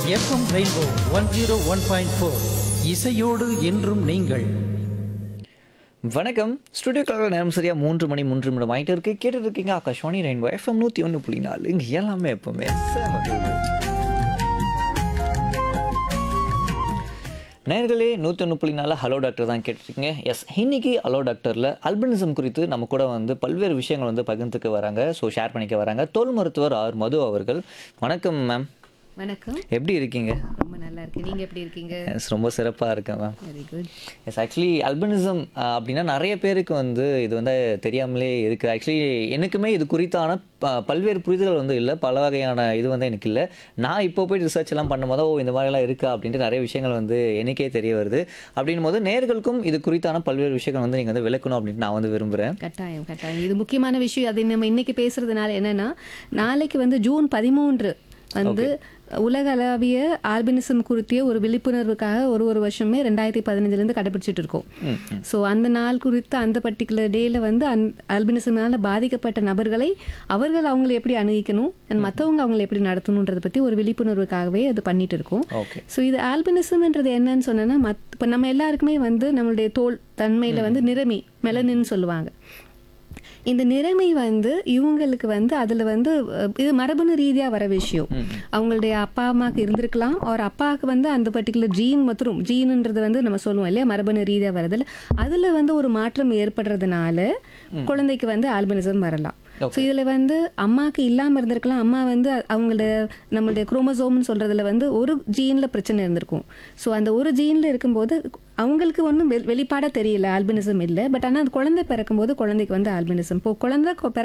FM rainbow one zero one point four இசையோடு என்றும் நீங்கள் வணக்கம் ஸ்டுடியோ கலர் நேரம் சரியா மூன்று மணி மூன்று நிமிடம் ஆகிட்டு இருக்கு கேட்டுட்டு இருக்கீங்க ஆகாஷ்வாணி ரெயின்போ எஃப்எம் நூற்றி ஒன்று புள்ளி நாலு இங்கே எல்லாமே எப்பவுமே செம தூளு. நேர்களே நூற்றி ஒன்று புள்ளி நாலு ஹலோ டாக்டர் தான் கேட்டிருக்கீங்க எஸ் இன்னைக்கு ஹலோ டாக்டரில் அல்பினிசம் குறித்து நம்ம கூட வந்து பல்வேறு விஷயங்கள் வந்து பகிர்ந்துக்க வராங்க ஸோ ஷேர் பண்ணிக்க வராங்க தோல் மருத்துவர் ஆர் மது அவர்கள் வணக்கம் மேம் வணக்கம் எப்படி இருக்கீங்க ரொம்ப நல்லா இருக்கு நீங்க எப்படி இருக்கீங்க எஸ் ரொம்ப சிறப்பாக இருக்கேன் ma'am very good yes actually albinism அப்படின்னா நிறைய பேருக்கு வந்து இது வந்து தெரியாமலே இருக்குது ஆக்சுவலி எனக்குமே இது குறித்தான ப- பல்வேறு புரிதல்கள் வந்து இல்லை பல வகையான இது வந்து எனக்கு இல்லை நான் இப்போ போய் ரிசர்ச் எல்லாம் பண்ணும்போது ஓ இந்த மாதிரிலாம் இருக்கா அப்படின்ட்டு நிறைய விஷயங்கள் வந்து எனக்கே தெரிய வருது அப்படின்னும் போது நேர்களுக்கும் இது குறித்தான பல்வேறு விஷயங்கள் வந்து நீங்கள் வந்து விளக்கணும் அப்படின்ட்டு நான் வந்து விரும்புகிறேன் கட்டாயம் கட்டாயம் இது முக்கியமான விஷயம் அது நம்ம இன்னைக்கு பேசுறதுனால என்னன்னா நாளைக்கு வந்து ஜூன் பதிமூன்று வந்து உலகளவிய ஆல்பினிசம் குறித்திய ஒரு விழிப்புணர்வுக்காக ஒரு ஒரு வருஷமே ரெண்டாயிரத்தி பதினஞ்சுலேருந்து கடைபிடிச்சிட்டு இருக்கோம் ஸோ அந்த நாள் குறித்து அந்த பர்டிகுலர் டேல வந்து அந் ஆல்பினிசம்னால பாதிக்கப்பட்ட நபர்களை அவர்கள் அவங்களை எப்படி அணுகிக்கணும் and மற்றவங்க அவங்களை எப்படி நடத்தணுன்றதை பற்றி ஒரு விழிப்புணர்வுக்காகவே அது பண்ணிட்டு இருக்கோம் ஓகே ஸோ இது ஆல்பினிசம்ன்றது என்னன்னு சொன்னேன்னா மத் இப்போ நம்ம எல்லாருக்குமே வந்து நம்மளுடைய தோல் தன்மையில் வந்து நிறமி மெலனின்னு சொல்லுவாங்க இந்த நிறமை வந்து இவங்களுக்கு வந்து அதில் வந்து அஹ், இது மரபணு ரீதியாக வர விஷயம் அவங்களுடைய அப்பா அம்மாவுக்கு இருந்திருக்கலாம் ஒரு அப்பாவுக்கு வந்து அந்த பர்டிகுலர் ஜீன் மற்றும் ஜீனுன்றது வந்து நம்ம சொல்லுவோம் இல்லையா மரபணு ரீதியாக வரதில் அதில் வந்து ஒரு மாற்றம் ஏற்படுறதுனால குழந்தைக்கு வந்து ஆல்பினிசம் வரலாம் ஸோ இதில் வந்து அம்மாவுக்கு இல்லாமல் இருந்திருக்கலாம் அம்மா வந்து அ- அவங்களோட நம்மளுடைய குரோமோசோம்னு சொல்கிறதுல வந்து ஒரு ஜீனில் பிரச்சனை இருந்திருக்கும் ஸோ அந்த ஒரு ஜீனில் இருக்கும்போது அவங்களுக்கு ஒன்றும் வெளிப்பாடாக தெரியல ஆல்பினிசம் இல்லை பட் ஆனால் அந்த குழந்தை பிறக்கும்போது குழந்தைக்கு வந்து ஆல்பினிசம் இப்போ குழந்தை கொ- பிறக்க